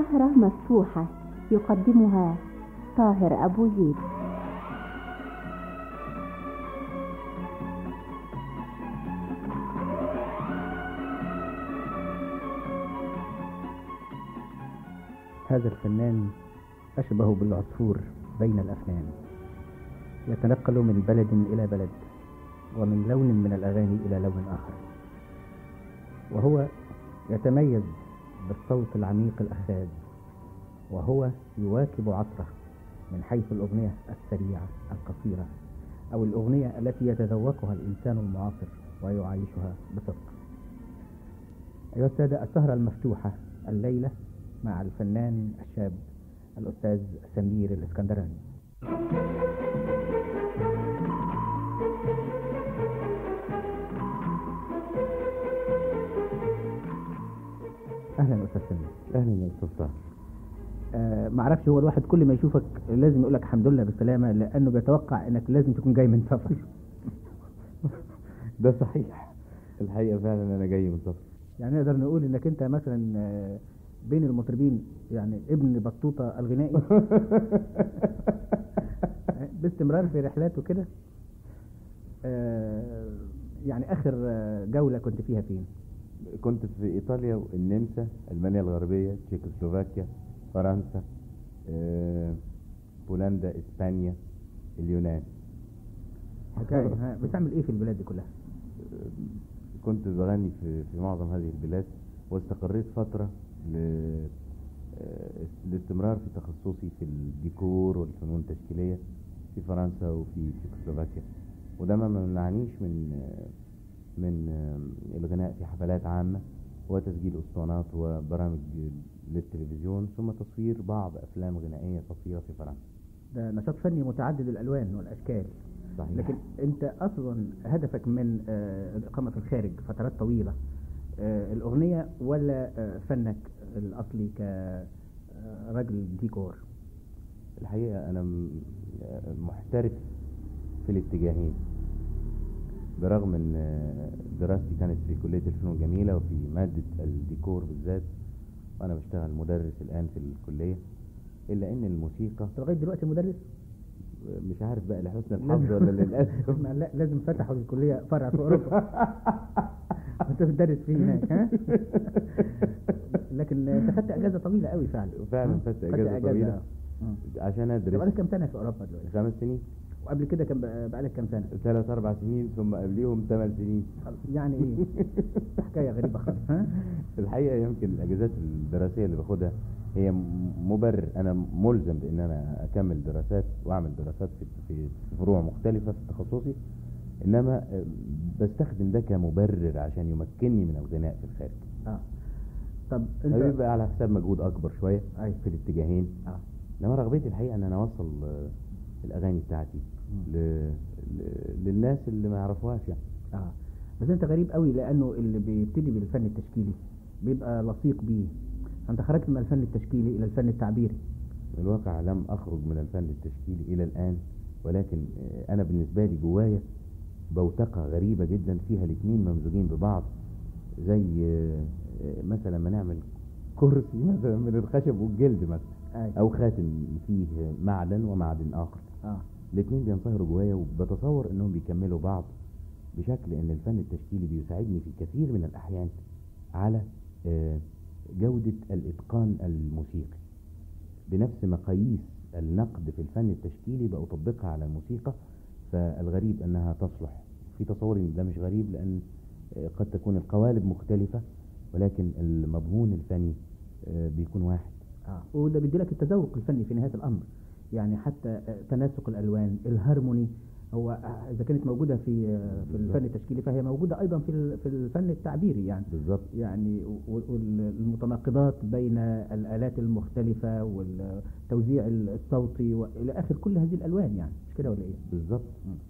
سهرة مفتوحة يقدمها طاهر أبو زيد هذا الفنان أشبه بالعصفور بين الأفنان يتنقل من بلد إلى بلد ومن لون من الأغاني إلى لون آخر وهو يتميز بالصوت العميق الأخاذ وهو يواكب عصره من حيث الأغنية السريعة القصيرة أو الأغنية التي يتذوقها الإنسان المعاصر ويعايشها بصدق أيها السادة السهرة المفتوحة الليلة مع الفنان الشاب الأستاذ سمير الإسكندراني أهلا أستاذ سمير اهلا يا استاذ طه آه معرفش هو الواحد كل ما يشوفك لازم يقول لك الحمد لله بالسلامة لأنه بيتوقع إنك لازم تكون جاي من سفر ده صحيح الحقيقه فعلا انا جاي من سفر يعني نقدر نقول إنك أنت مثلا آه، بين المطربين يعني ابن بطوطة الغنائي باستمرار في رحلات وكده آه، يعني آخر آه، جولة كنت فيها فين؟ كنت في ايطاليا والنمسا المانيا الغربيه تشيكوسلوفاكيا فرنسا آه، بولندا اسبانيا اليونان حكاية ها، بتعمل إيه في البلاد دي كلها؟ كنت بغني في في معظم هذه البلاد واستقريت فتره ل آه، الاستمرار في تخصصي في الديكور والفنون التشكيليه في فرنسا وفي تشيكوسلوفاكيا وده ما منعنيش من آه، من آه، الغناء في حفلات عامه وتسجيل اسطوانات وبرامج للتلفزيون ثم تصوير بعض افلام غنائيه قصيره في فرنسا ده نشاط فني متعدد الألوان والأشكال صحيح لكن انت اصلا هدفك من آه، الاقامه في الخارج فترات طويله آه، الاغنيه ولا آه، فنك الاصلي كرجل ديكور الحقيقة أنا م- محترف في الاتجاهين برغم أن دراستي كانت في كلية الفنون الجميلة وفي مادة الديكور بالذات وأنا بشتغل مدرس الآن في الكلية إلا أن الموسيقى انت لغايه دلوقتي مدرس مش عارف بقى لحسن الحظ ولا للأسف ما لا لازم فتحوا الكليه فرع في اوروبا وانت بتدرس فيه هناك ها لكن انت خدت اجازه طويله قوي فعلا فعلا ها؟ خدت أجازة طويلة مم. عشان انت بقالك أدرس كام سنه في اوروبا دلوقتي خمس سنين وقبل كده كان بقى- بقالك كام سنه ثلاث أربع سنين ثم قبليهم ثمان سنين يعني ايه حكايه غريبه خالص ها الحقيقة يمكن الأجازات الدراسية اللي باخدها هي م- مبرر أنا ملزم بإن أنا أكمل دراسات وأعمل دراسات في في فروع مختلفة في تخصصي إنما آه، بستخدم ده كمبرر عشان يمكنني من الغناء في الخارج اه طب ده انت بيبقى على حساب مجهود أكبر شوية أيوة. في الاتجاهين اه إنما رغبتي الحقيقة إن أنا أوصل آه، الأغاني بتاعتي ل... ل... للناس اللي ما يعرفوهاش يعني اه بس انت غريب قوي لانه اللي بيبتدي بالفن التشكيلي بيبقى لصيق بيه انت خرجت من الفن التشكيلي الى الفن التعبيري الواقع لم أخرج من الفن التشكيلي إلى الآن ولكن آه، أنا بالنسبة لي جوايا بوتقة غريبة جدا فيها الاثنين ممزوجين ببعض زي آه، آه، مثلا ما نعمل كرسي مثلا من الخشب والجلد مثلا أيوة. أو خاتم فيه معدن ومعدن آخر اه الاثنين بينصهروا جوايا وبتصور انهم بيكملوا بعض بشكل ان الفن التشكيلي بيساعدني في كثير من الاحيان على آه، جودة الاتقان الموسيقي بنفس مقاييس النقد في الفن التشكيلي بأطبقها على الموسيقى فالغريب انها تصلح في تصوري ان ده مش غريب لان آه، قد تكون القوالب مختلفة ولكن المضمون الفني آه، بيكون واحد اه وده بيديلك التذوق الفني في نهايه الامر يعني حتى آه، تناسق الالوان الهارموني هو آه، اذا كانت موجوده في آه، في الفن التشكيلي فهي موجوده ايضا في ال- في الفن التعبيري يعني بالظبط يعني والمتناقضات بين الآلات المختلفة والتوزيع الصوتي وإلى آخر كل هذه الألوان يعني مش كده ولا إيه؟ بالظبط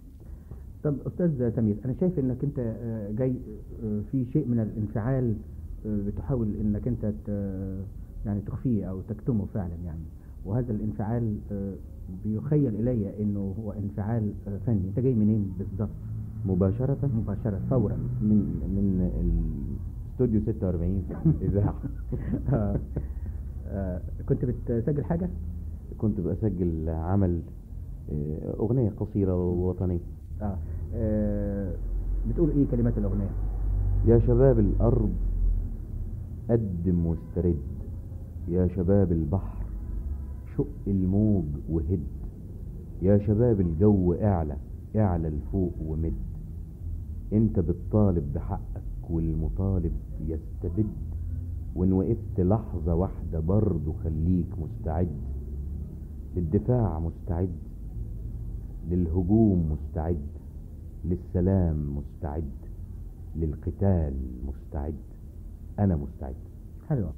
طب أستاذ سمير أنا شايف إنك أنت آه، جاي آه، في شيء من الانفعال آه، بتحاول إنك أنت ت- يعني تخفيه أو تكتمه فعلا يعني وهذا الانفعال آه، بيخيل إلي إنه هو انفعال آه، فني أنت جاي منين بالظبط؟ مباشرة مباشرة فورا من من الاستوديو 46 في الاذاعه آه. آه كنت بتسجل حاجة؟ كنت بسجل عمل آه، أغنية قصيرة ووطنية آه. آه بتقول ايه كلمات الأغنية؟ يا شباب الأرض قدم واسترد يا شباب البحر شق الموج وهد يا شباب الجو اعلى اعلى لفوق ومد انت بتطالب بحقك والمطالب يستبد وان وقفت لحظة واحدة برضه خليك مستعد للدفاع مستعد للهجوم مستعد للسلام مستعد للقتال مستعد انا مستعد حلوة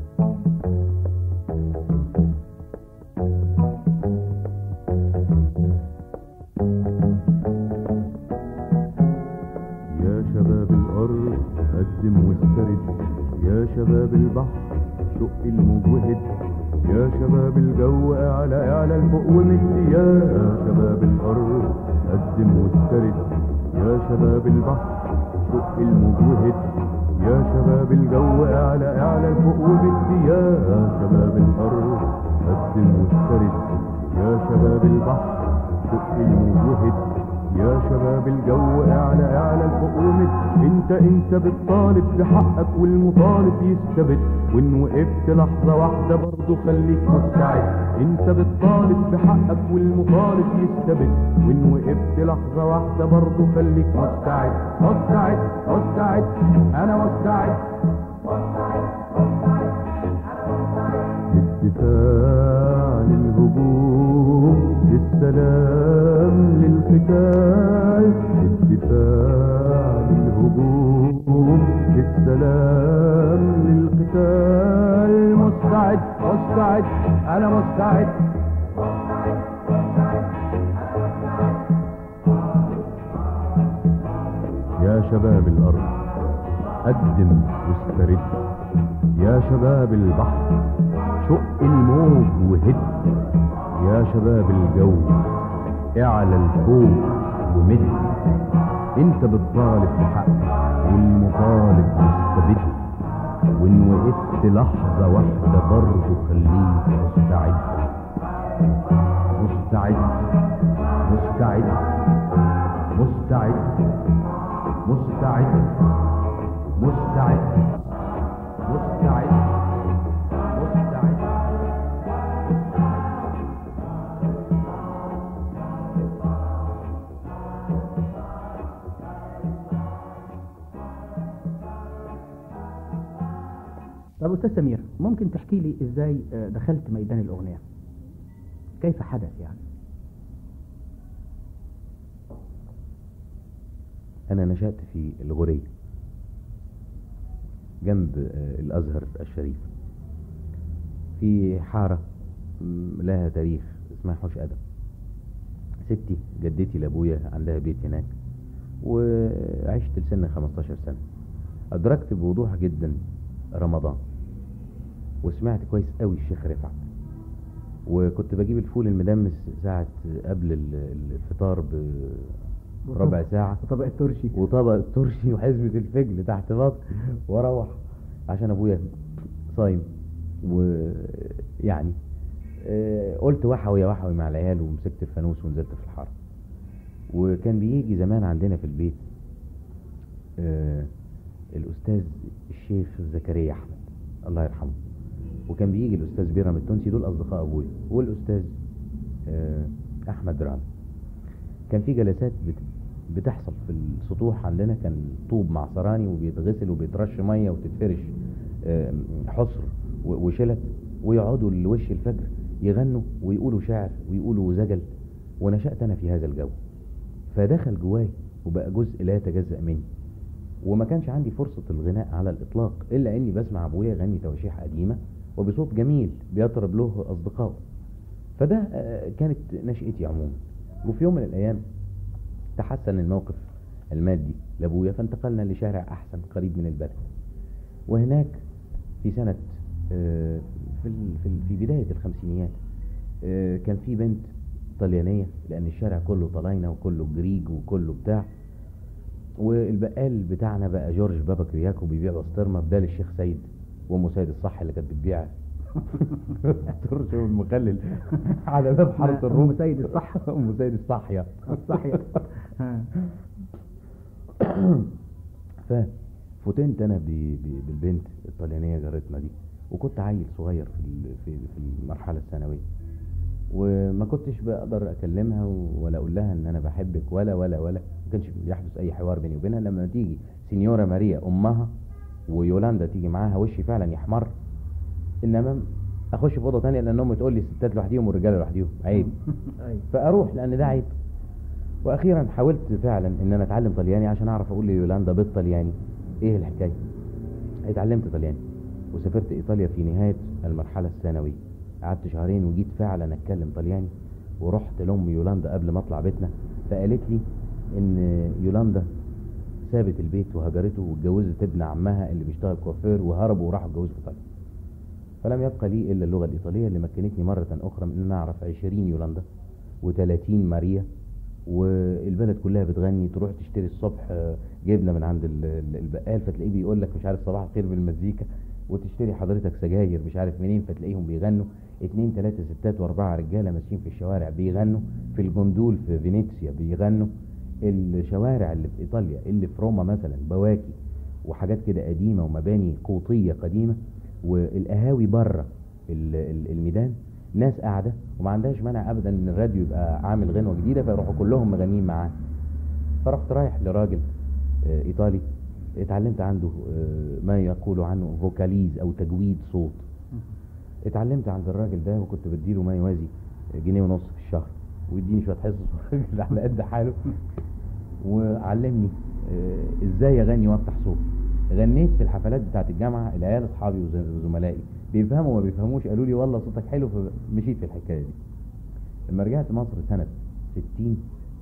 يا شباب الأرض قدم واسترد يا شباب البحر شق الموج وهد يا شباب الجو اعلى اعلى الفوق ومد يا شباب الأرض قدم واسترد يا شباب البحر شق الموج وهد يا شباب الجو اعلى اعلى الفوق ومد يا شباب الأرض قدم واسترد يا شباب البحر شق الموج وهد يا شباب الجو اعلى اعلى الفوق ومد انت انت بتطالب بحقك والمطالب يستبد وان وقفت لحظة واحدة برضه خليك مستعد انت بتطالب بحقك والمطالب يستبد وان وقفت لحظة واحدة برضه خليك مستعد مستعد مستعد انا مستعد للدفاع للهجوم للسلام للقتال للدفاع للهجوم للسلام للقتال مستعد مستعد انا مستعد يا شباب الارض قدم واسترد يا شباب البحر شق الموج وهد يا شباب الجو اعلى الفوق ومد انت بتطالب بحقك والمطالب مستبد وان وقفت لحظة واحدة برضه خليك مستعد مستعد مستعد مستعد مستعد مستعد مستعد مستعد طب أستاذ سمير ممكن تحكي لي إزاي آه، دخلت ميدان الأغنية؟ كيف حدث يعني؟ أنا نشأت في الغورية جنب آه، الأزهر الشريف في حارة م، لها تاريخ اسمها حوش أدم ستي جدتي لأبويا عندها بيت هناك وعشت لسن 15 سنة أدركت بوضوح جدا رمضان وسمعت كويس قوي الشيخ رفعت وكنت بجيب الفول المدمس ساعة قبل ال- ال- الفطار بربع ساعة وطبق الترشي وطبق الترشي وحزمة الفجل تحت بطن واروح عشان ابويا صايم ويعني آه، قلت وحوي يا وحوي مع العيال ومسكت الفانوس ونزلت في الحاره وكان بيجي زمان عندنا في البيت آه، الاستاذ الشيخ زكريا احمد الله يرحمه وكان بيجي الاستاذ بيرم التونسي دول اصدقاء ابويا والاستاذ آه، احمد رام كان في جلسات بت- بتحصل في السطوح عندنا كان طوب معصراني وبيتغسل وبيترش ميه وتتفرش آه، حصر و- وشلت ويقعدوا لوش الفجر يغنوا ويقولوا شعر ويقولوا زجل ونشأت أنا في هذا الجو فدخل جواي وبقى جزء لا يتجزأ مني وما كانش عندي فرصة الغناء على الإطلاق إلا إني بسمع أبويا يغني تواشيح قديمة وبصوت جميل بيطرب له أصدقائه فده آه، كانت نشأتي عموما وفي يوم من الأيام تحسن الموقف المادي لأبويا فانتقلنا لشارع أحسن قريب من البلد وهناك في سنة آه، في ال- في ال- في بداية الخمسينيات آه، كان في بنت طليانية لأن الشارع كله طلاينة وكله جريج وكله بتاع والبقال بتاعنا بقى جورج بابا كرياكو بيبيع بسطرمة بدال الشيخ سيد وأم سيد الصح اللي كانت بتبيع ترشم المخلل على باب حاره الروم أم سيد الصح ام سيد الصحيه الصحيح ها. ففتنت انا ب- ب- بالبنت الطليانيه جارتنا دي وكنت عيل صغير في ال- في في المرحله الثانويه وما كنتش بقدر اكلمها ولا اقول لها ان انا بحبك ولا ولا ولا ما كانش بيحدث اي حوار بيني وبينها لما تيجي سينيورا ماريا امها ويولاندا تيجي معاها وشي فعلا يحمر انما اخش في اوضه ثانيه لان امي تقول لي الستات لوحديهم والرجاله لوحديهم عيب أيوة. فاروح لان ده عيب واخيرا حاولت فعلا ان انا اتعلم طلياني عشان اعرف اقول ليولاندا بالطلياني ايه الحكايه اتعلمت طلياني وسافرت ايطاليا في نهايه المرحله الثانويه قعدت شهرين وجيت فعلا اتكلم طلياني ورحت لام يولاندا قبل ما اطلع بيتنا فقالت لي ان يولاندا سابت البيت وهجرته واتجوزت ابن عمها اللي بيشتغل كوافير وهربوا وراحوا اتجوزوا في ايطاليا فلم يبقى لي الا اللغه الايطاليه اللي مكنتني مره اخرى من ان انا اعرف 20 يولاندا و30 ماريا والبلد كلها بتغني تروح تشتري الصبح آه، جبنه من عند ال- ال- البقال فتلاقيه بيقول لك مش عارف صباح الخير بالمزيكا وتشتري حضرتك سجاير مش عارف منين فتلاقيهم بيغنوا اتنين تلاتة ستات واربعة رجالة ماشيين في الشوارع بيغنوا في الجندول في فينيسيا بيغنوا الشوارع اللي في ايطاليا اللي في روما مثلا بواكي وحاجات كده قديمة ومباني قوطية قديمة والقهاوي بره ال- ال- الميدان ناس قاعدة وما عندهاش مانع ابدا ان الراديو يبقى عامل غنوة جديدة فيروحوا كلهم مغنيين معاه فرحت رايح لراجل آه، ايطالي اتعلمت عنده آه، ما يقول عنه فوكاليز او تجويد صوت اتعلمت عند الراجل ده وكنت بديله ما يوازي جنيه ونص في الشهر ويديني شويه حصص والراجل على قد حاله وعلمني آه، ازاي اغني وافتح صوت غنيت في الحفلات بتاعت الجامعه العيال اصحابي وز- وزملائي بيفهموا وما بيفهموش قالوا لي والله صوتك حلو فمشيت في الحكايه دي لما رجعت مصر سنه 60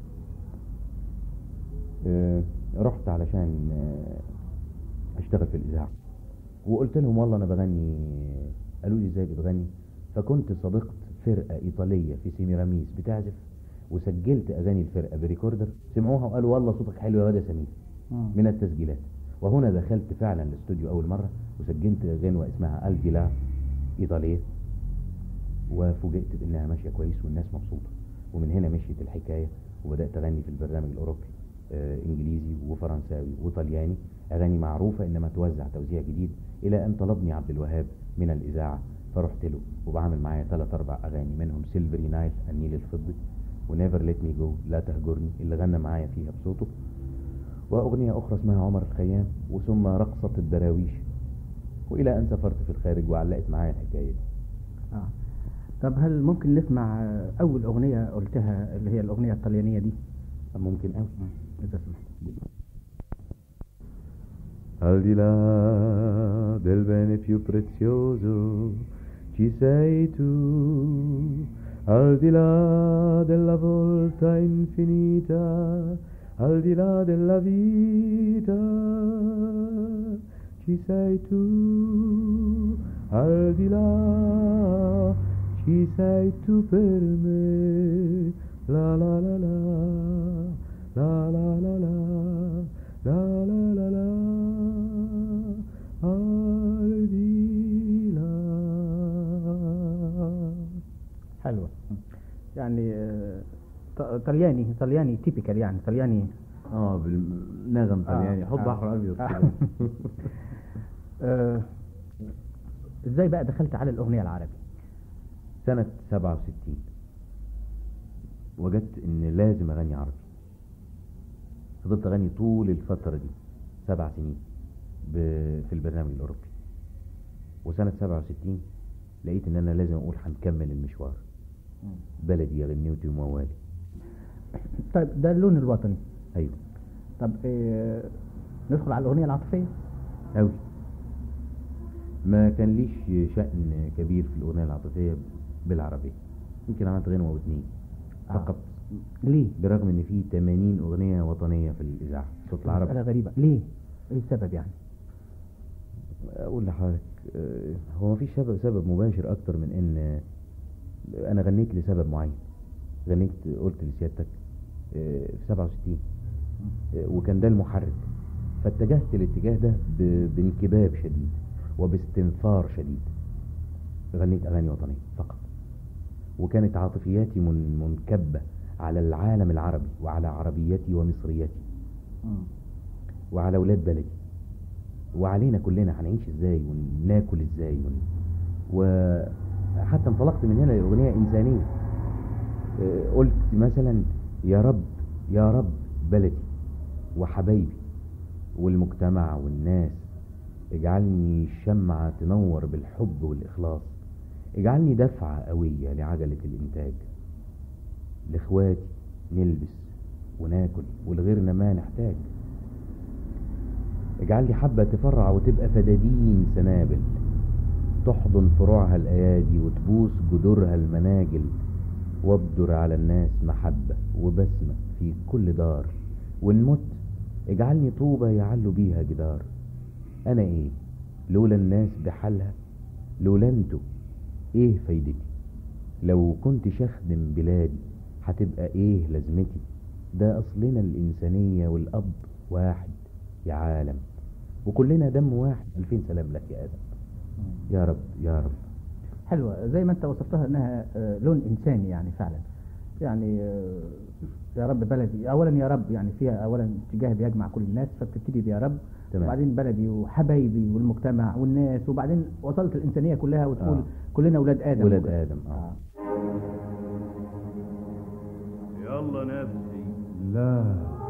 آه، رحت علشان آه، اشتغل في الاذاعه وقلت لهم والله انا بغني قالوا لي ازاي بتغني فكنت صديقت فرقه ايطاليه في سيميراميس بتعزف وسجلت اغاني الفرقه بريكوردر سمعوها وقالوا والله صوتك حلو يا واد يا سمير مم. من التسجيلات وهنا دخلت فعلا الاستوديو اول مره وسجلت غنوه اسمها الديلا ايطاليه وفوجئت بانها ماشيه كويس والناس مبسوطه ومن هنا مشيت الحكايه وبدات اغني في البرنامج الاوروبي آه انجليزي وفرنساوي وطلياني اغاني معروفه انما توزع توزيع جديد الى ان طلبني عبد الوهاب من الاذاعه فرحت له وبعمل معايا ثلاث اربع اغاني منهم سيلفري نايل النيل الفضي ونيفر ليت مي جو لا تهجرني اللي غنى معايا فيها بصوته واغنيه اخرى اسمها عمر الخيام وثم رقصه الدراويش والى ان سافرت في الخارج وعلقت معايا الحكايه دي آه. طب هل ممكن نسمع آه، أول أغنية قلتها اللي هي الأغنية الطليانية دي ممكن قوي إذا سمحت Al di là del bene più prezioso ci sei tu, al di là della volta infinita, al di là della vita ci sei tu, al di là ci sei tu per me, la la la la, la la la la. La la la la al di là حلوة يعني آه، ط- طلياني طلياني تيبيكال يعني طلياني اه بالنغم طلياني حط آه. بحر ابيض آه. كده. آه، ازاي بقى دخلت على الأغنية العربي سنة 67 وجدت ان لازم اغني عربي فضلت اغني طول الفترة دي سبع سنين ب- في البرنامج الاوروبي وسنة 67 لقيت ان انا لازم اقول هنكمل المشوار بلدي يا غنيوتي وموالي طيب ده اللون الوطني ايوه طب آه، ندخل على الأغنية العاطفية أوي ما كان ليش شأن كبير في الأغنية العاطفية بالعربية يمكن عملت غنوة واتنين آه. فقط ليه؟ برغم ان في 80 اغنية وطنية في الاذاعة صوت مسألة العرب غريبة ليه؟ ايه السبب يعني؟ اقول لحضرتك آه، هو مفيش سبب سبب مباشر اكتر من ان آه، انا غنيت لسبب معين غنيت قلت لسيادتك آه، في 67 آه، وكان ده المحرك فاتجهت الاتجاه ده ب- بانكباب شديد وباستنفار شديد غنيت أغاني وطنية فقط وكانت عاطفياتي من منكبة على العالم العربي وعلى عربيتي ومصريتي وعلى أولاد بلدي وعلينا كلنا هنعيش ازاي وناكل ازاي ون... وحتى انطلقت من هنا لأغنية إنسانية آه، قلت مثلا يا رب يا رب بلدي وحبايبي والمجتمع والناس اجعلني شمعة تنور بالحب والإخلاص اجعلني دفعة قوية لعجلة الإنتاج لإخواتي نلبس وناكل ولغيرنا ما نحتاج اجعل لي حبة تفرع وتبقى فدادين سنابل تحضن فروعها الأيادي وتبوس جذورها المناجل وابدر على الناس محبة وبسمة في كل دار وإن مت اجعلني طوبة يعلو بيها جدار أنا إيه لولا الناس بحالها لولا انتوا إيه فايدتي لو كنتش أخدم بلادي هتبقى إيه لازمتي ده أصلنا الإنسانية والأب واحد يا عالم وكلنا دم واحد ألفين سلام لك يا آدم يا رب يا رب حلوة زي ما انت وصفتها انها آه، لون انساني يعني فعلا يعني آه، يا رب بلدي اولا يا رب يعني فيها اولا اتجاه بيجمع كل الناس فبتبتدي بيا رب تمام. وبعدين بلدي وحبايبي والمجتمع والناس وبعدين وصلت الانسانيه كلها وتقول آه. كلنا اولاد ادم ولاد وكده. آدم آه. يلا نفسي لا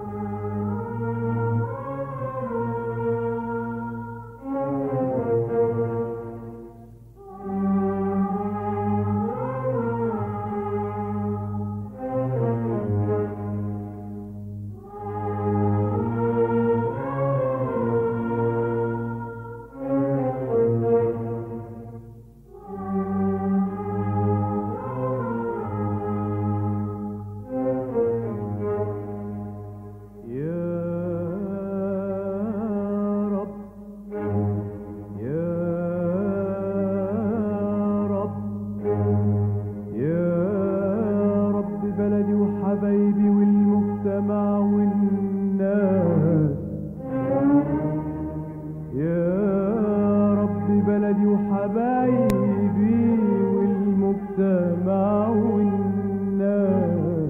يا رب يا رب يا رب بلدي وحبايبي والمجتمع والناس يا رب بلدي وحبايبي والمجتمع والناس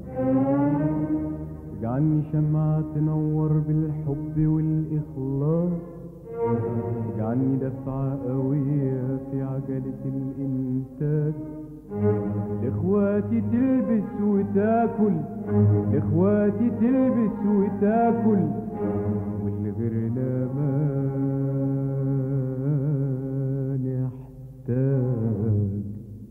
اجعلني شمعة تنور بالحب والإخلاص اجعلني دفعة قوية في عجلة الإنتاج إخواتي تلبس وتاكل إخواتي تلبس وتاكل واللي غيرنا ما نحتاج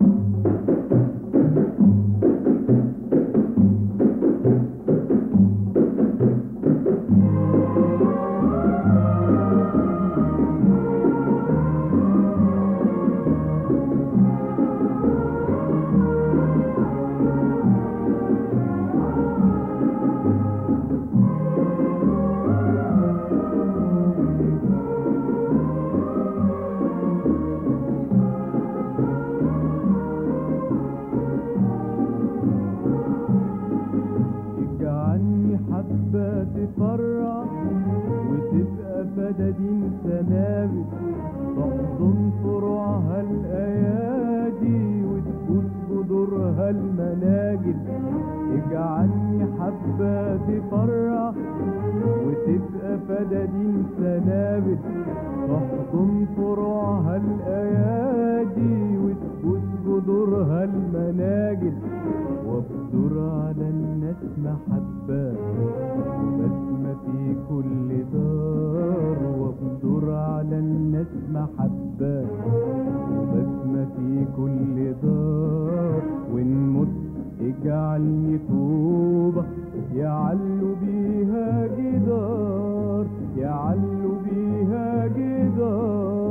اجعلني حبة تفرع وتبقى فدادين سنابل تحضن فروعها الأيادي وتبوس جذورها المناجل اجعلني حبة تفرع وتبقى فدادين سنابل تحضن فروعها الأيادي وتبوس جذورها المناجل وابدر على الناس محبة وبسمة في كل دار وابدر على الناس محبة وبسمة في كل دار وإن مت اجعلني طوبة يعلو بيها جدار يعلو بيها جدار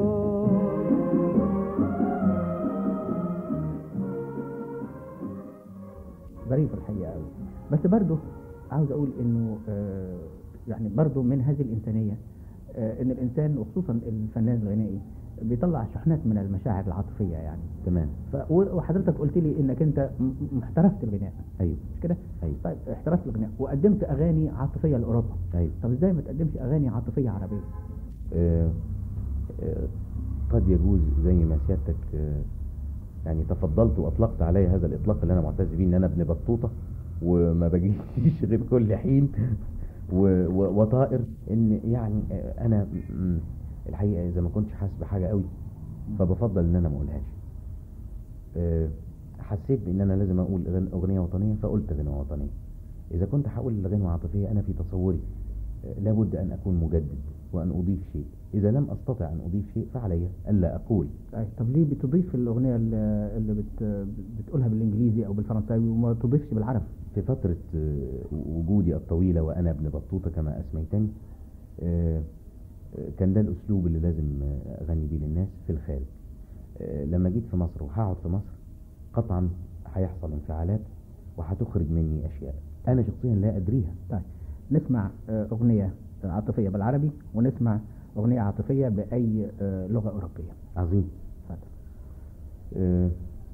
ظريف الحقيقه قوي بس برضه عاوز اقول انه آه، يعني برضه من هذه الانسانيه آه، ان الانسان وخصوصا الفنان الغنائي بيطلع شحنات من المشاعر العاطفيه يعني تمام ف و- وحضرتك قلت لي انك انت م- م- احترفت الغناء أيوه مش كده؟ أيوه طيب احترفت الغناء وقدمت اغاني عاطفيه لاوروبا أيوه طب ازاي ما تقدمش اغاني عاطفيه عربيه؟ آه، آه، قد يجوز زي ما سيادتك آه، يعني تفضلت واطلقت علي هذا الاطلاق اللي انا معتز بيه ان انا ابن بطوطه وما بجيش غير كل حين و- و- وطائر ان يعني آه، انا م- الحقيقه اذا ما كنتش حاسس بحاجه قوي فبفضل ان انا ما اقولهاش آه، حسيت بان انا لازم اقول غن- اغنيه وطنيه فقلت غنوه وطنيه اذا كنت هقول غنوه عاطفيه انا في تصوري آه، لابد ان اكون مجدد وان اضيف شيء اذا لم استطع ان اضيف شيء فعلي الا اقول أي طب ليه بتضيف الاغنيه اللي اللي بت بتقولها بالانجليزي او بالفرنساوي وما تضيفش بالعربي في فترة آه، وجودي الطويلة وأنا ابن بطوطة كما أسميتني آه، آه، كان ده الأسلوب اللي لازم آه، أغني بيه للناس في الخارج آه، لما جيت في مصر وهقعد في مصر قطعا هيحصل انفعالات وهتخرج مني أشياء أنا شخصيا لا أدريها طيب نسمع آه، اغنيه عاطفيه بالعربي ونسمع اغنيه عاطفيه باي آه، لغه اوروبيه عظيم اتفضل آه،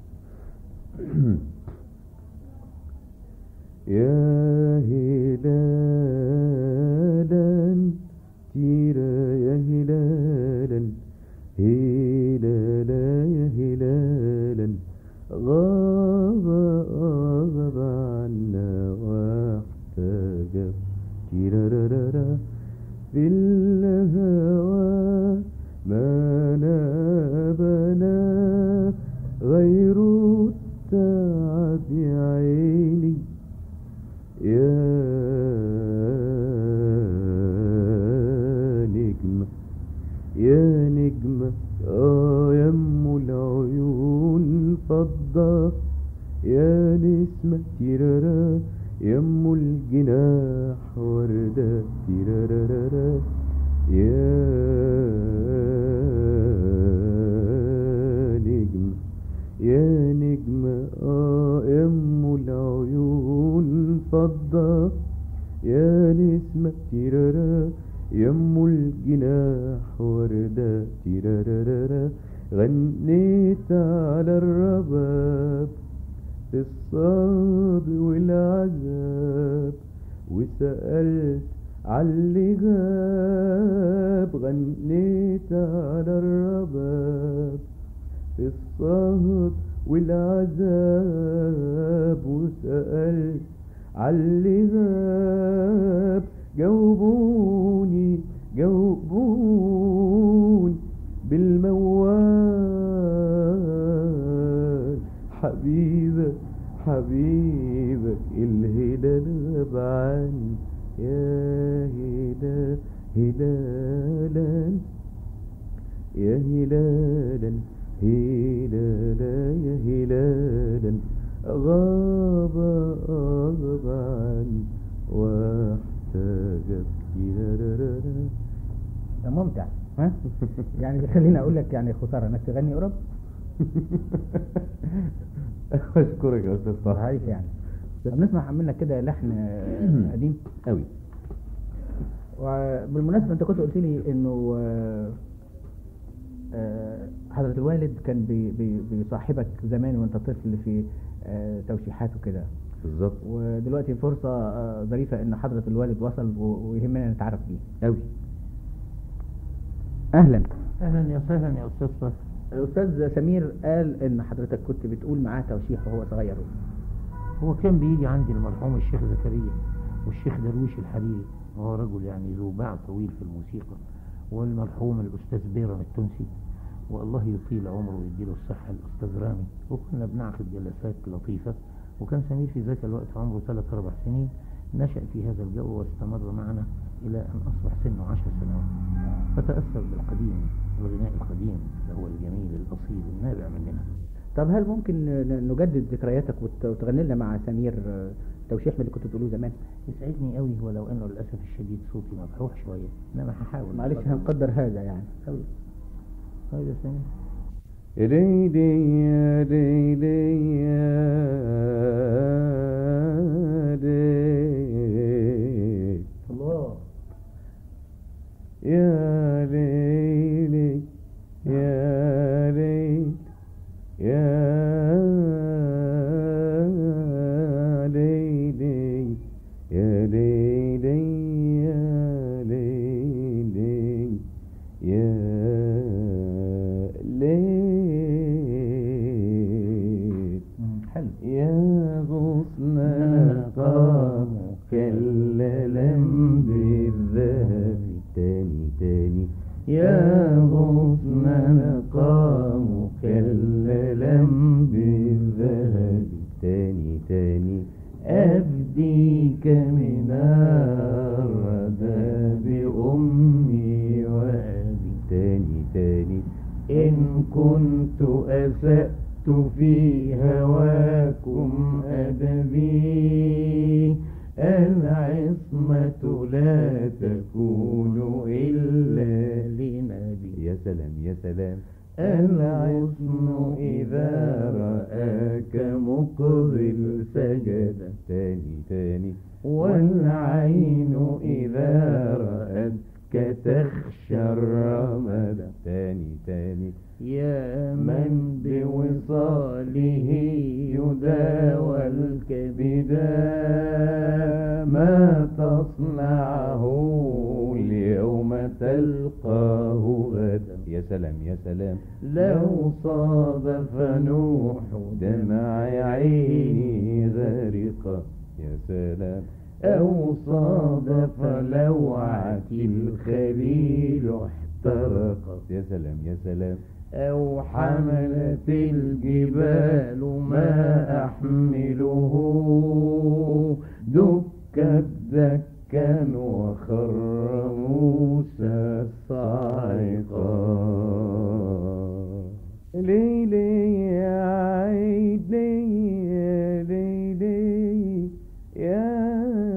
يا هلالا تيرا يا هلالا هلالا يا هلالا غاب غاب عنا واحتجب تيرارارا في الهوى ما نابنا غير التعب عيني يا نجمة يا نجمة آه يم العيون فضة يا نسمة تيرارا يم الجناح وردة تيرارارا يا نجمة يا نجمة آه يم العيون فضة يا نسمة تيرارا يم الجناح وردة تيرارارا غنيت على الرباب في الصاد والعذاب وسألت عاللي غاب غنيت على الرباب في الصهد والعذاب وسألت عاللي غاب جاوبوني جاوبوني بالموال حبيبك حبيبك الهلال غاب عني يا هلال هلالا يا هلالا هلالا يا هلالا غاب غاب عني واحتجب تيرارارا. ده ممتع ها يعني بيخليني اقول لك يعني خساره انك تغني اوروبا اشكرك يا استاذ طه صحيح يعني طب نسمع منك كده لحن آه، قديم قوي وبالمناسبة أنت كنت قلت لي إنه آه، آه، حضرة الوالد كان بي- بي- بيصاحبك زمان وأنت طفل في آه، توشيحات وكده بالظبط ودلوقتي فرصة آه، ظريفة إن حضرة الوالد وصل و- ويهمنا نتعرف بيه قوي أهلا اهلا يا سهلا يا استاذ فهد الأستاذ سمير قال إن حضرتك كنت بتقول معاه توشيح وهو صغير هو كان بيجي عندي المرحوم الشيخ زكريا والشيخ درويش الحريري وهو رجل يعني ذو باع طويل في الموسيقى والمرحوم الاستاذ بيرم التونسي والله يطيل عمره ويديله الصحة الأستاذ رامي وكنا بنعقد جلسات لطيفة وكان سمير في ذاك الوقت عمره ثلاث أربع سنين نشأ في هذا الجو واستمر معنا إلى أن أصبح سنه عشر سنوات فتأثر بالقديم الغناء القديم اللي هو الجميل الأصيل النابع مننا طب هل ممكن ن- نجدد ذكرياتك وت- وتغني لنا مع سمير آه، توشيح من اللي كنت بتقولوه زمان يسعدني قوي ولو انه للاسف الشديد صوتي مطروح شويه انما هحاول معلش هنقدر هذا يعني قوي طيب يا سامي يا ليلي يا ليلي يا ليلي الله يا ليلي يا ليل يا ليلي يا ليلي يا ليلي يا تاني يا غصن مقام كللا بالذهب تاني تاني أفديك من الردى بأمي وأبي تاني تاني إن كنت أسأت في هواكم أدبي العصمة لا تكون إلا لنبي يا سلام يا سلام العصم إذا رآك مقبل سجد تاني تاني والعين إذا رأتك تخشى الرمد تاني تاني يا من بوصاله يداوى الكبدا ما تصنعه اليوم تلقاه غدا يا سلام يا سلام لو صادف نوح دمع عيني غارقة يا سلام أو صادف لوعة الخليل احترقت يا سلام يا سلام أو حملت الجبال ما أحمله دكت دكا وخر موسى صاعقا ليلي يا عيني يا ليلي يا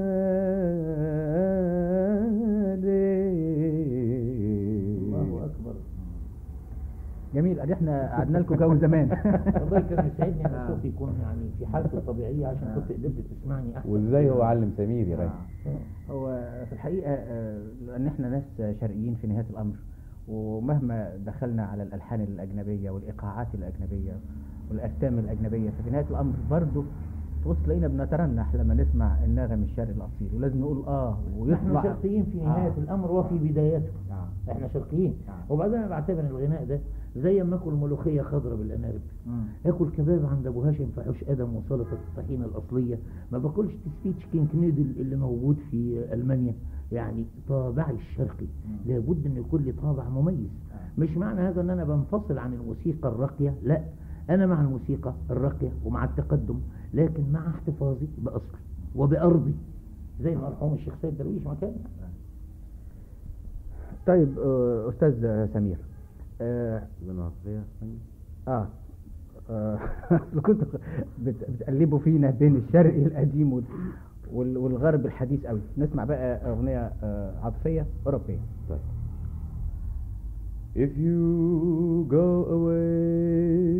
ليلي اكبر جميل ادي احنا قعدنا لكم جو زمان والله كان يسعدني ان الصوت يكون يعني في حالته الطبيعيه عشان كنت قدرت تسمعني احسن وازاي هو علم سمير يا غالي هو في الحقيقة آه، لأن احنا ناس شرقيين في نهاية الأمر ومهما دخلنا على الألحان الأجنبية والإيقاعات الأجنبية والأرتام الأجنبية ففي نهاية الأمر برضه تبص تلاقينا بنترنح لما نسمع النغم الشرقي الأصيل ولازم نقول آه نحن ويطلع شرقيين في نهايه آه. الامر وفي بدايته آه. احنا شرقيين آه. وبعدين انا بعتبر الغناء ده زي ما اكل ملوخيه خضراء بالانارب مم. اكل كباب عند ابو هاشم في حوش ادم وسلطه الطحينه الاصليه ما باكلش تسبيتش كينج نيدل اللي موجود في المانيا يعني طابعي الشرقي لابد ان يكون لي طابع مميز مش معنى هذا ان انا بنفصل عن الموسيقى الراقيه لا انا مع الموسيقى الراقيه ومع التقدم لكن مع احتفاظي باصلي وبارضي زي المرحوم الشيخ سيد درويش ما كان طيب آه، أستاذ سمير آه ابن عصرية آه آه، كنت بت- بتقلبوا فينا بين الشرقي القديم وال- وال- والغرب الحديث قوي نسمع بقى أغنية آه، عاطفية أوروبية طيب If you go away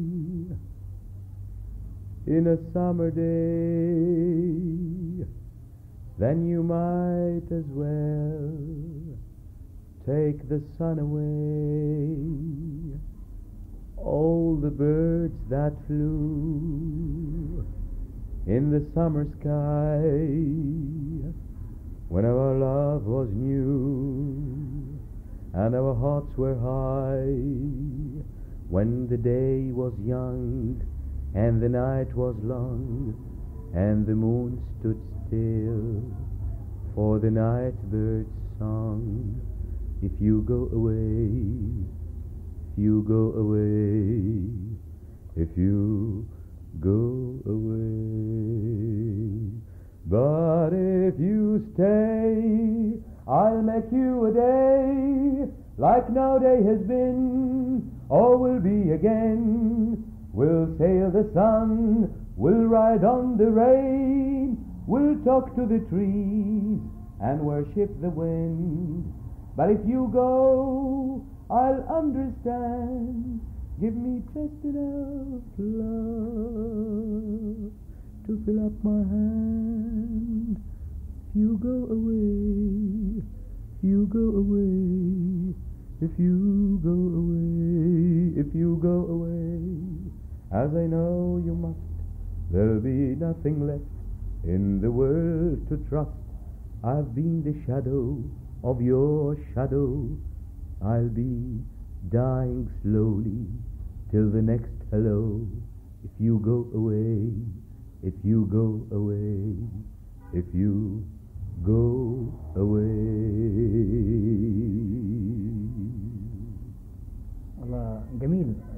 in a summer day, then you might as well take the sun away. All the birds that flew in the summer sky when our love was new and our hearts were high when the day was young and the night was long and the moon stood still for the night bird's song if you go away if you go away if you go away but if you stay I'll make you a day like no day has been or will be again. We'll sail the sun, we'll ride on the rain, we'll talk to the trees and worship the wind. But if you go, I'll understand. Give me just enough love to fill up my hand. If you go away, if you go away, if you go away, if you go away, as I know you must, there'll be nothing left in the world to trust. I've been the shadow of your shadow. I'll be dying slowly till the next hello. If you go away, if you go away, if you go away.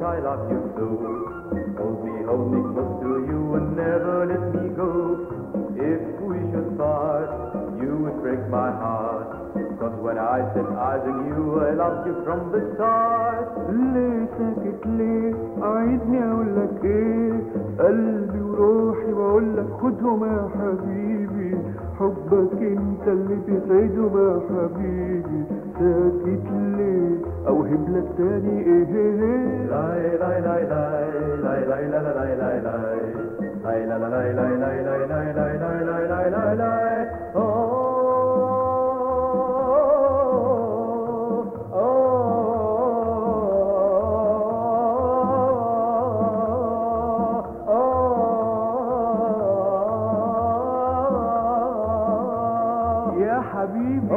much I love you so. Hold me, hold me close to you and never let me go. If we should part, you would break my heart. Cause when I set eyes on you, I loved you from the start. ليه ساكت ليه عايزني اقول لك ايه قلبي وروحي بقول لك خدهم يا حبيبي حبك انت اللي بيسعدهم يا حبيبي ساكت ليه اوهب لك تاني ايه ايه ايه Lie, lie, lie, lie, lie, lie, lie, lie, lie, lie. Lie, la, la, lie, lie, lie, lie, lie, lie, lie, lie, lie, lie, lie. Oh, oh, يا حبيبي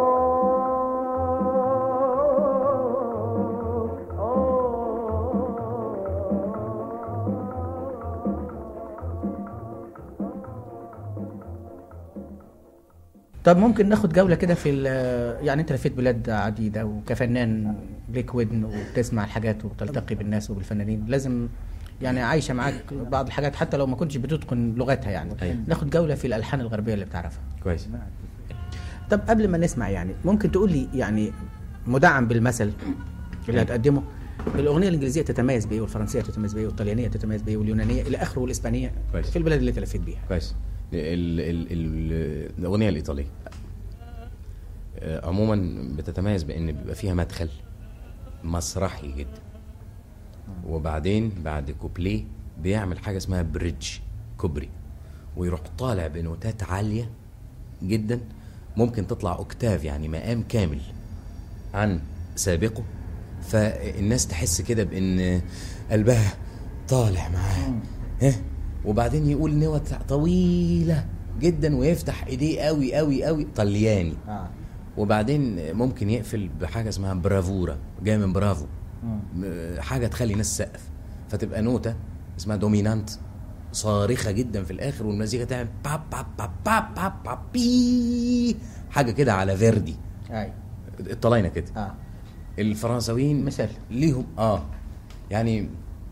طب ممكن ناخد جولة كده في ال- يعني انت لفيت بلاد عديدة وكفنان ليك ودن وبتسمع الحاجات وبتلتقي بالناس وبالفنانين لازم يعني عايشة معاك بعض الحاجات حتى لو ما كنتش بتتقن لغتها يعني أيوة. ناخد جولة في الألحان الغربية اللي بتعرفها كويس طب قبل ما نسمع يعني ممكن تقول لي يعني مدعم بالمثل اللي هتقدمه الأغنية الإنجليزية تتميز بإيه والفرنسية تتميز بإيه والطليانية تتميز بإيه واليونانية إلى آخره والإسبانية كويس. في البلاد اللي أنت لفيت بيها كويس ال ال ال الاغنيه الايطاليه آه، عموما بتتميز بان بيبقى فيها مدخل مسرحي جدا وبعدين بعد كوبليه بيعمل حاجه اسمها بريدج كوبري ويروح طالع بنوتات عاليه جدا ممكن تطلع اوكتاف يعني مقام كامل عن سابقه فالناس تحس كده بان قلبها طالع معاه ها وبعدين يقول نوت طويله جدا ويفتح ايديه قوي قوي قوي طلياني آه. وبعدين ممكن يقفل بحاجه اسمها برافورا جاي من برافو م- حاجه تخلي الناس تسقف فتبقى نوته اسمها دومينانت صارخه جدا في الاخر والمزيكا تعمل با با با با با با بي حاجه كده على فيردي أي الطلاينه كده آه. الفرنساويين مثال. ليهم اه يعني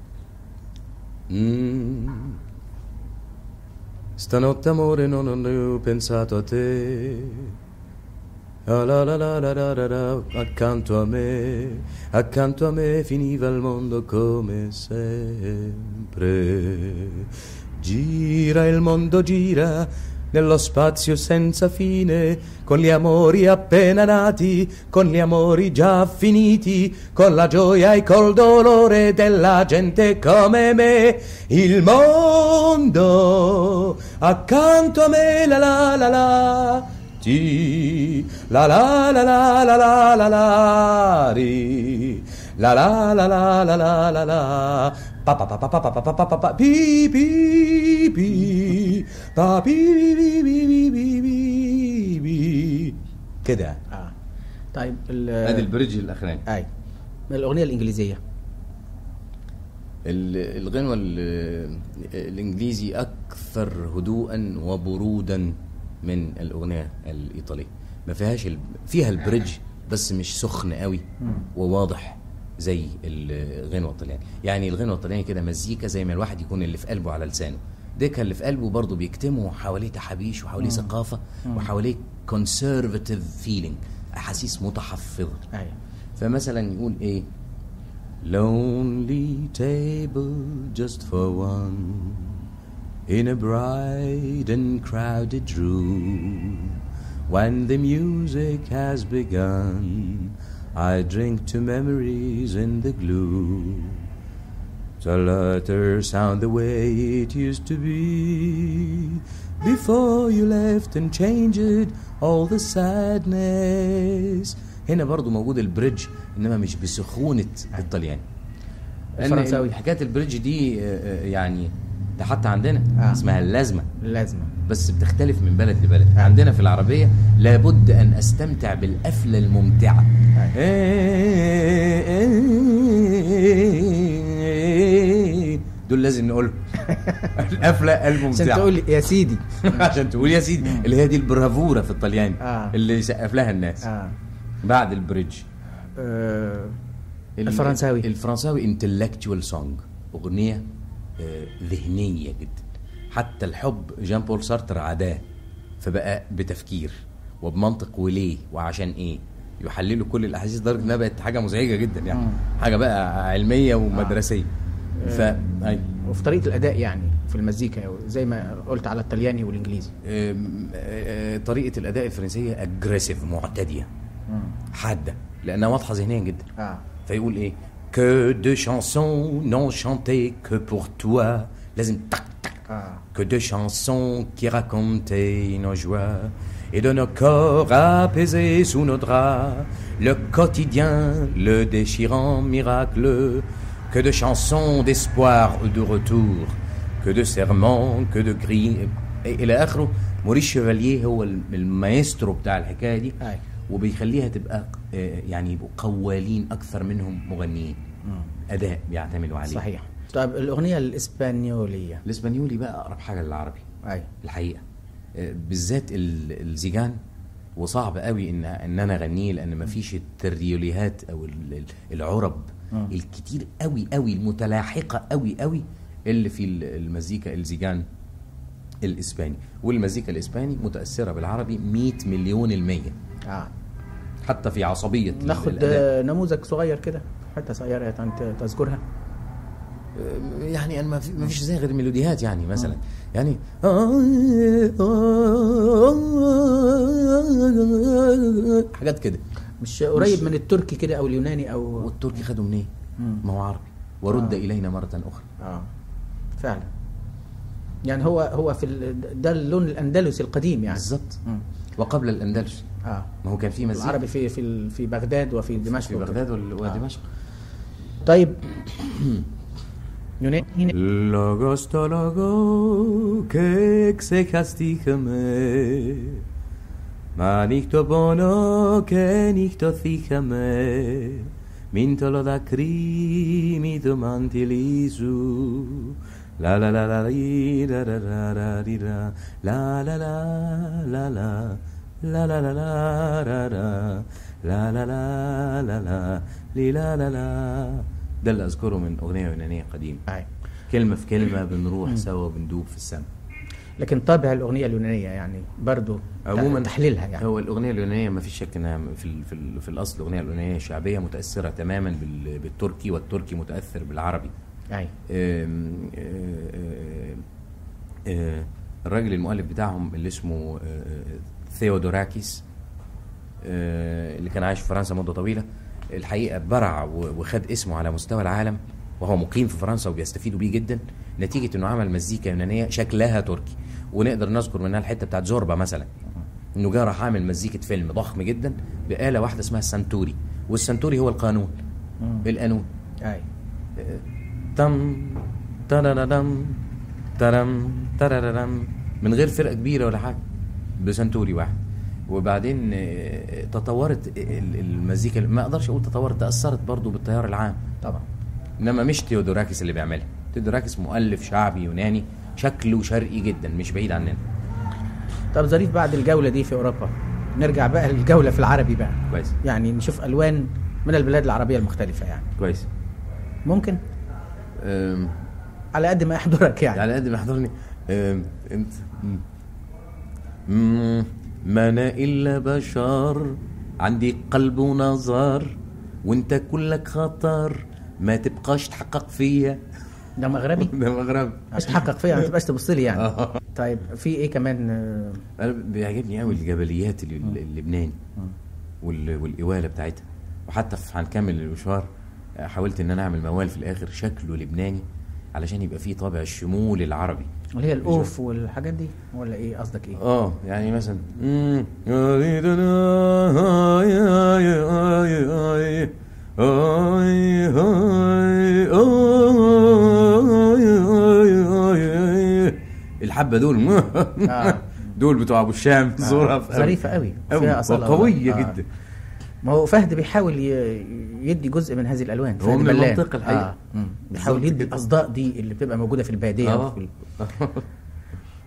Mm. Stanotte amore non ho pensato a te Ah, la, la, la, la, la, la, la, accanto a me, accanto a me finiva il mondo come sempre. Gira il mondo, gira nello spazio senza fine, con gli amori appena nati, con gli amori già finiti, con la gioia e col dolore della gente come me. Il mondo accanto a me, la la la la. Ti la la la la la la la la ri la la la la la la la la pa pa pa pa pa pa pa pa pa pa pa pi pi pi pa pi pi pi pi pi pi pi كده آه. طيب ال- ادي البريدج الاخراني أي الأغنية الإنجليزية ال- الغنوة ال- الإنجليزي أكثر هدوءا وبرودا من الأغنية الإيطالية ما فيهاش ال... فيها البريدج بس مش سخن قوي وواضح زي الغنوة الطلياني يعني الغنوة الطلياني كده مزيكا زي ما الواحد يكون اللي في قلبه على لسانه ديكا اللي في قلبه برضه بيكتمه حواليه تحابيش وحواليه ثقافة وحواليه conservative feeling أحاسيس متحفظة أيوة فمثلا يقول ايه Lonely table just for one In a bright and crowded room When the music has begun I drink to memories in the gloom To let her sound the way it used to be Before you left and changed all the sadness هنا برضو موجود البريدج انما مش بسخونة الطلياني لأن الفرنساوي. حكاية البريدج دي آه، آه، يعني ده حتى عندنا آه. اسمها اللازمة لازمة بس بتختلف من بلد لبلد عندنا في العربية لابد أن أستمتع بالقفلة الممتعة دول لازم نقول القفلة عشان الممتعة تقول لي يا سيدي عشان تقول يا سيدي اللي هي دي البرافورة في الطلياني آه. اللي يسقف لها الناس آه. بعد البريدج آه. ال- الفرنساوي. الفرنساوي انتلكتوال سونج اغنيه آه، ذهنيه جدا حتى الحب جان بول سارتر عداه فبقى بتفكير وبمنطق وليه وعشان ايه يحللوا كل الاحاسيس لدرجه انها بقت حاجه مزعجه جدا يعني حاجه بقى علميه ومدرسيه ف أي. وفي طريقه الاداء يعني في المزيكا زي ما قلت على الطلياني والانجليزي آم، آه، طريقه الاداء الفرنسيه اجريسيف معتديه حاده لانها واضحه ذهنيا جدا اه فيقول ايه que de chansons non chantées que pour toi لازم تك تك اه que de chansons qui racontaient nos joies et de nos corps apaisés sous nos draps, le quotidien, le déchirant miracle, que de chansons d'espoir ou de retour, que de serments, que de cris, إلى آخره موريس شيفاليه هو المايسترو بتاع الحكاية دي أي. وبيخليها تبقى آه، يعني يبقوا قوالين أكثر منهم مغنيين أداء بيعتمدوا عليه صحيح طيب الاغنيه الاسبانيوليه الاسبانيولي بقى اقرب حاجه للعربي اي الحقيقه آه، بالذات ال- الزيجان وصعب قوي ان ان انا اغنيه لان ما فيش التريوليهات او ال- ال- العرب الكتير قوي قوي المتلاحقه قوي قوي اللي في ال- المزيكا الزيجان الاسباني والمزيكا الاسباني متاثره بالعربي 100 مليون المية اه حتى في عصبيه ال- ناخد الأداء. آه، نموذج صغير كده حته صغيره يا طنط تذكرها يعني انا ما في- ما فيش زي غير الميلوديات يعني مثلا يعني حاجات كده مش قريب من التركي كده او اليوناني او والتركي خدوا منين؟ ما هو عربي ورد الينا مره اخرى اه فعلا يعني هو هو في ال- ده اللون الاندلسي القديم يعني بالظبط مم. وقبل الاندلس اه ما هو كان في مزيكا العربي في في ال- في بغداد وفي دمشق في وكده. بغداد وال- ودمشق طيب يوناني Logos to logo que execasticame Ma nicto bono que nicto thicame Mintolo da crimi domanti lisu La la la la li la la la la li la La la la la la La la la la la la La la la la la Li la la la ده اللي اذكره من اغنيه يونانيه قديمه أي. كلمه في كلمه بنروح سوا بندوب في السماء لكن طابع الاغنيه اليونانيه يعني برضو عموما تحليلها يعني هو الاغنيه اليونانيه ما فيش شك انها في ال في, ال في الاصل الاغنيه اليونانيه شعبيه متاثره تماما بال- بالتركي والتركي متاثر بالعربي اي آم، آه، آه، الراجل المؤلف بتاعهم اللي اسمه آه، ثيودوراكيس آه، اللي كان عايش في فرنسا مده طويله الحقيقه برع و- وخد اسمه على مستوى العالم وهو مقيم في فرنسا وبيستفيدوا بيه جدا نتيجه انه عمل مزيكا يونانيه شكلها تركي ونقدر نذكر منها الحته بتاعت زوربا مثلا انه جه راح عامل مزيكه فيلم ضخم جدا باله واحده اسمها السنتوري والسنتوري هو القانون القانون اي تم ترررم ترم ترررم من غير فرقه كبيره ولا حاجه بسنتوري واحد وبعدين آه، تطورت ال- المزيكا ما اقدرش اقول تطورت تاثرت برضو بالتيار العام طبعا انما مش تيودوراكيس اللي بيعملها تيودوراكيس مؤلف شعبي يوناني شكله شرقي جدا مش بعيد عننا طب ظريف بعد الجوله دي في اوروبا نرجع بقى للجوله في العربي بقى كويس يعني نشوف الوان من البلاد العربيه المختلفه يعني كويس ممكن أم، على قد ما يحضرك يعني على قد ما يحضرني أم، انت مم. مم، ما انا الا بشر عندي قلب ونظر وانت كلك خطر ما تبقاش تحقق فيا ده مغربي ده مغرب مش تحقق فيها ما تبقاش تبص لي يعني آه. طيب في ايه كمان آه، انا بيعجبني قوي الجبليات اللي- اللبناني وال- والاواله بتاعتها وحتى في هنكمل المشوار آه، حاولت ان انا اعمل موال في الاخر شكله لبناني علشان يبقى فيه طابع الشمول العربي اللي هي الاوف والحاجات دي ولا ايه قصدك ايه اه يعني مثلا مم. الحبه دول دول بتوع ابو الشام تزورها في ظريفه قوي أوي. فيها اصاله وقويه آه. جدا ما هو فهد بيحاول ي- يدي جزء من هذه الالوان هو فهد من بلان. المنطق الحقيقة. آه. مم. بيحاول بالظبط يدي كده. الاصداء دي اللي بتبقى موجوده في الباديه آه. وفي ال-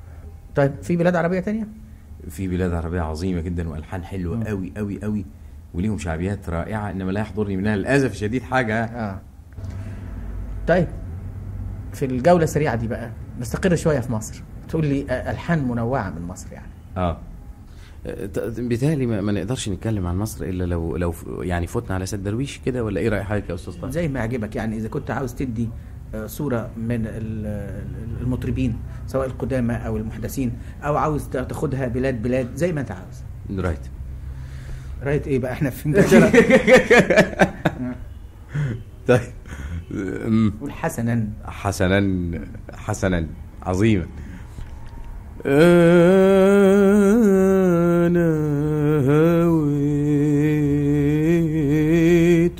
طيب في بلاد عربيه تانية في بلاد عربية عظيمة جدا وألحان حلوة قوي قوي قوي وليهم شعبيات رائعه انما لا يحضرني منها للاسف الشديد حاجه اه طيب في الجوله السريعه دي بقى نستقر شويه في مصر تقول لي آه، الحان منوعه من مصر يعني اه ت- بيتهيألي ما, ما نقدرش نتكلم عن مصر الا لو لو ف- يعني فوتنا على سيد درويش كده ولا ايه راي حضرتك يا استاذ طارق؟ زي ما يعجبك يعني اذا كنت عاوز تدي آه، صوره من ال- المطربين سواء القدامى او المحدثين او عاوز تاخدها بلاد بلاد زي ما انت عاوز رايت رايت ايه بقى احنا في انجلترا طيب أم، قول حسنا حسنا حسنا عظيما انا هويت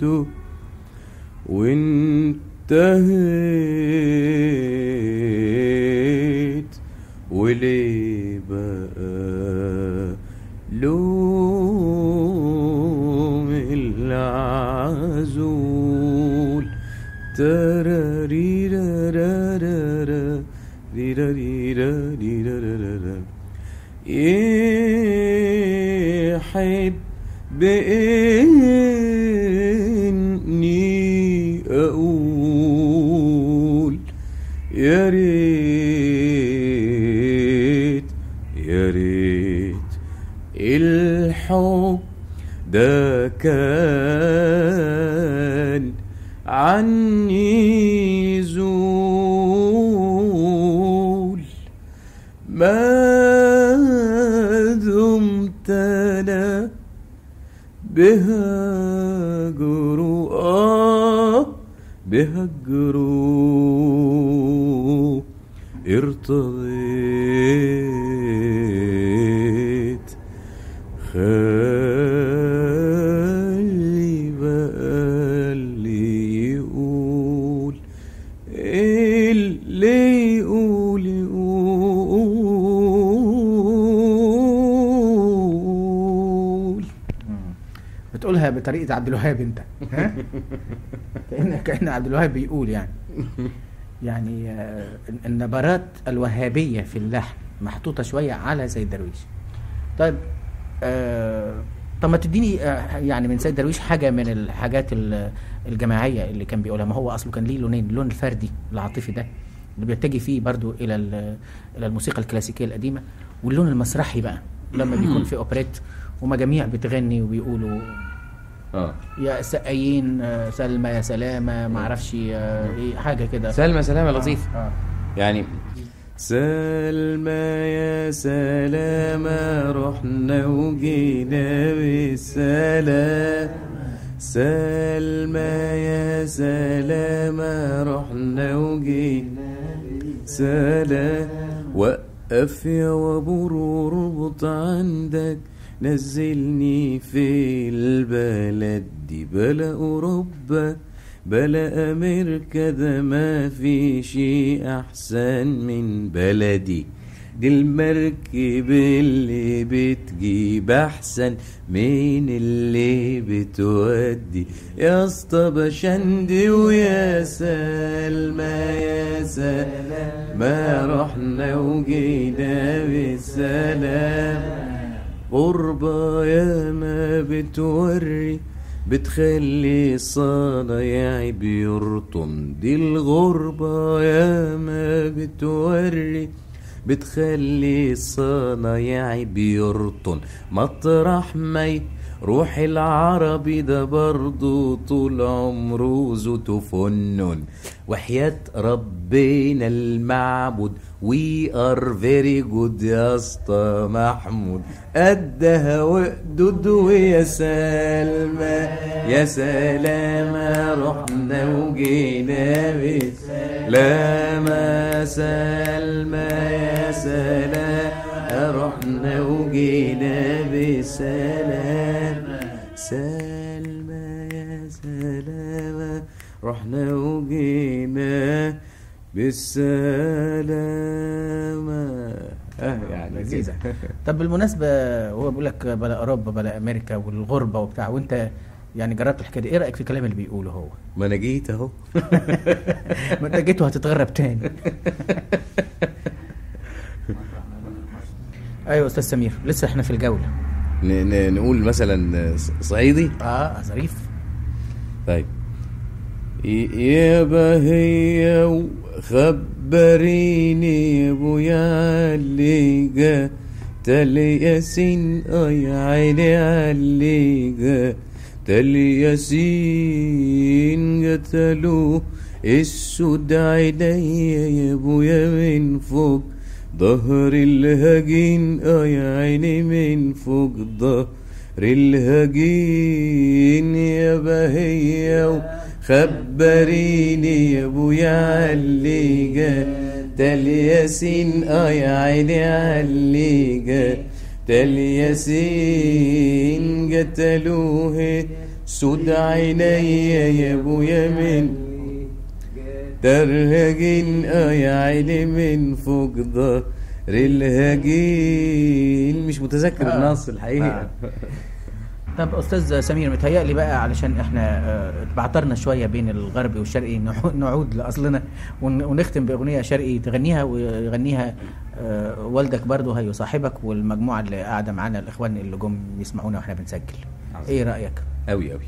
وانتهيت وليه بقى لوم العزول تراريرارارارا ريراريراريرارارا يحب بإني أقول يا ريت يا ريت الحب ده كان عني زول ما دمت انا بهجرو اه بهجرو ارتضيت خلي بقى اللي يقول اللي يقول يقول بتقولها بطريقه عبد الوهاب انت ها كان كان عبد الوهاب بيقول يعني يعني آه، النبرات الوهابيه في اللحن محطوطه شويه على سيد درويش طيب آه طب ما تديني آه يعني من سيد درويش حاجه من الحاجات ال- الجماعيه اللي كان بيقولها ما هو اصله كان ليه لونين اللون الفردي العاطفي ده اللي بيتجه فيه برضو الى ال- الى الموسيقى الكلاسيكيه القديمه واللون المسرحي بقى لما بيكون في اوبريت ومجاميع بتغني وبيقولوا اه يا سقايين آه، سلمى يا سلامه ما اعرفش آه، ايه حاجه كده سلمى سلامة لطيف آه. يعني سلمى يا سلامة رحنا وجينا بالسلام سلمى يا سلامة رحنا وجينا سلام وقف يا وابور واربط عندك نزلني في البلد دي بلا أوروبا بلا أمريكا ده ما في شيء أحسن من بلدي دي المركب اللي بتجيب أحسن من اللي بتودي يا اسطى بشندي ويا سلمى يا سلام ما رحنا وجينا بالسلام غربة يا ما بتوري بتخلي الصنايعي بيرطن دي الغربة يا ما بتوري بتخلي الصنايعي بيرطن مطرح ما روح العربي ده برضو طول عمره ذو فنن وحياة ربنا المعبود وي ار فيري جود يا اسطى محمود قدها وقدود ويا سلمى يا سلامة رحنا وجينا بسلامة سلمى يا سلام رحنا وجينا بسلام سلمى يا سلامة رحنا وجينا بالسلامة اه يعني لذيذة طب بالمناسبة هو بيقول لك بلا أوروبا بلا أمريكا والغربة وبتاع وأنت يعني جربت الحكاية دي إيه رأيك في الكلام اللي بيقوله هو؟ ما انا جيت اهو ما أنت جيت وهتتغرب تاني أيوة أستاذ سمير لسه إحنا في الجولة ن- ن- نقول مثلا صعيدي اه ظريف طيب ي- يا بهية وخبريني يا ابويا اللي جا تل ياسين اه يا عيني علي جا تل ياسين قتلوه السود عينيا يا ابويا من فوق ظهر الهجين اه يا عيني من فوق ظهر الهجين يا بهية وخبريني يا ابويا علي جا تل ياسين اه يا عيني علي جا تل ياسين قتلوه سود عينيا يا ابويا من ترهجين اه يا عيني من فوق ظهر الهجين مش متذكر آه. النص الحقيقة آه. طب استاذ سمير متهيألي بقى علشان احنا آه، بعترنا شويه بين الغربي والشرقي نعو- نعود لاصلنا ون- ونختم باغنيه شرقي تغنيها ويغنيها آه، والدك برضو هيصاحبك والمجموعه اللي قاعده معانا الاخوان اللي جم يسمعونا واحنا بنسجل ايه رايك أوي أوي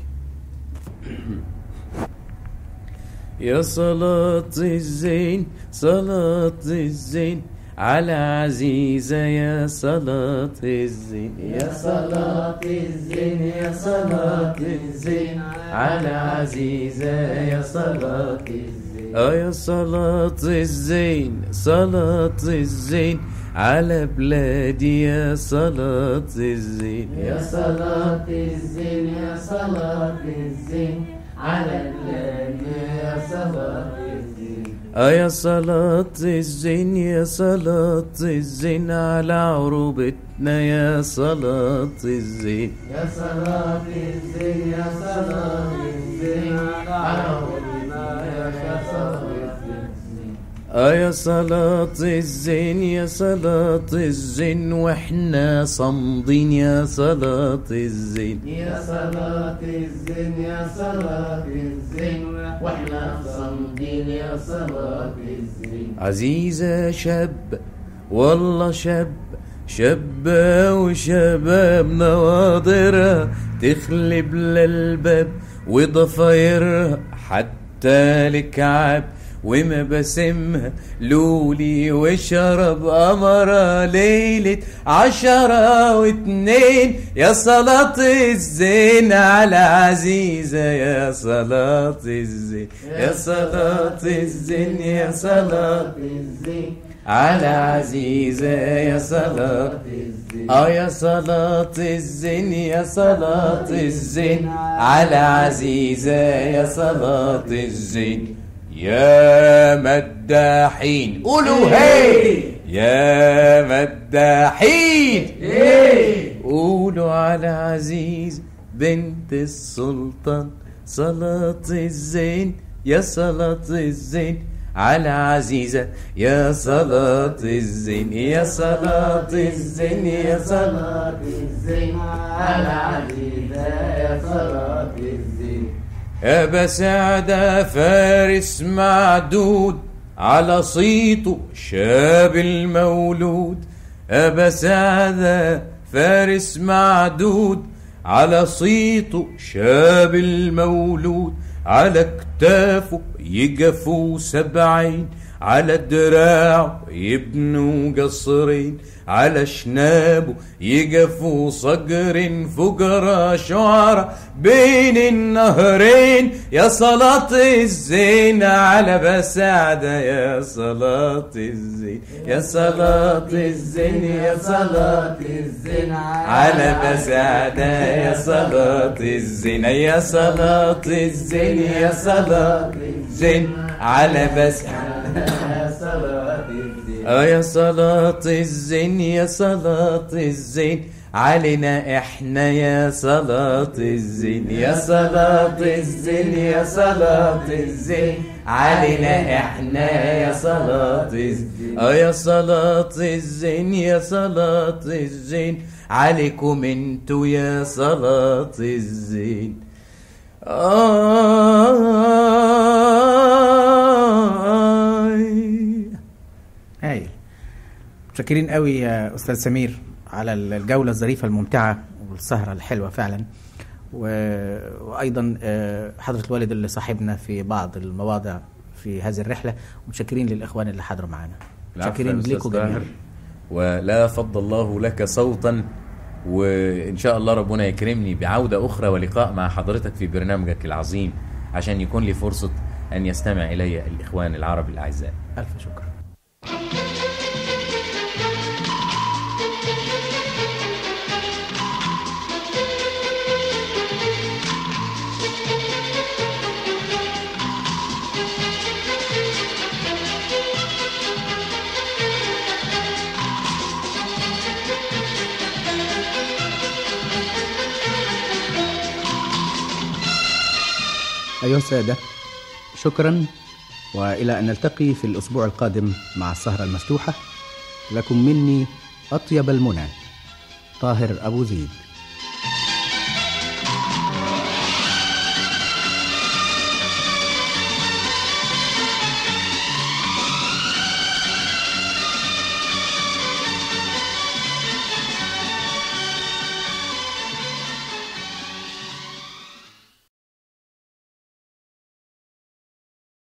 يا صلاة الزين صلاة الزين على عزيزة يا صلاة الزين يا صلاة الزين يا صلاة الزين على عزيزة يا صلاة الزين اه يا صلاة الزين صلاة الزين على بلادي يا صلاة الزين يا صلاة الزين يا صلاة الزين على بلادي يا صلاة الزين اه يا صلاة الزين يا صلاة الزين على عروبتنا يا صلاة الزين يا صلاة الزين يا صلاة الزين على عروبتنا يا صلاة الزين اه يا صلاة الزين يا صلاة الزين واحنا صامدين يا صلاة الزين يا صلاة الزين يا صلاة الزين واحنا صامدين يا صلاة الزين عزيزة شاب والله شاب شابة وشباب نواضرها تخلب للباب وضفايرها حتى الكعب ومباسمها لولي وشرب قمرة ليلة عشرة واتنين يا صلاة الزين على عزيزة يا صلاة الزين يا صلاة الزين يا صلاة الزين على عزيزة يا صلاة اه يا صلاة الزين يا صلاة الزين على عزيزة يا صلاة الزين يا مداحين قولوا هي يا مداحين قولوا على عزيز بنت السلطان صلاة الزين يا صلاة الزين على عزيزة يا صلاة الزين يا صلاة الزين يا صلاة الزين على عزيزة يا صلاة الزين أبا سعدة فارس معدود على صيته شاب المولود أبا سعدة فارس معدود على صيته شاب المولود على كتافه يقفوا سبعين على دراعه يبنوا قصرين على شنابه يقفوا صقر فقراء شعراء بين النهرين يا صلاة الزين على بسعدة يا صلاة الزين يا صلاة الزين يا صلاة الزين على بسعدة يا صلاة الزين يا صلاة الزين يا صلاة الزين على بسعدة يا صلاة الزين اه يا صلاة الزين يا صلاة الزين علينا احنا يا صلاة الزين يا صلاة الزين يا صلاة الزين علينا احنا يا صلاة الزين اه يا صلاة الزين يا صلاة الزين عليكم انتوا يا صلاة الزين آي هايل متشكرين قوي يا استاذ سمير على الجوله الظريفه الممتعه والسهرة الحلوة فعلا و- وأيضا آه، حضرة الوالد اللي صاحبنا في بعض المواضع في هذه الرحلة ومتشكرين للإخوان اللي حضروا معنا العفو يا متشكرين أستاذ لكم طاهر. جميعا ولا فضل الله لك صوتا وإن شاء الله ربنا يكرمني بعودة أخرى ولقاء مع حضرتك في برنامجك العظيم عشان يكون لي فرصة أن يستمع إلي الإخوان العرب الأعزاء ألف شكر أيها السادة شكرا وإلى أن نلتقي في الأسبوع القادم مع السهرة المفتوحة لكم مني أطيب المنى طاهر أبو زيد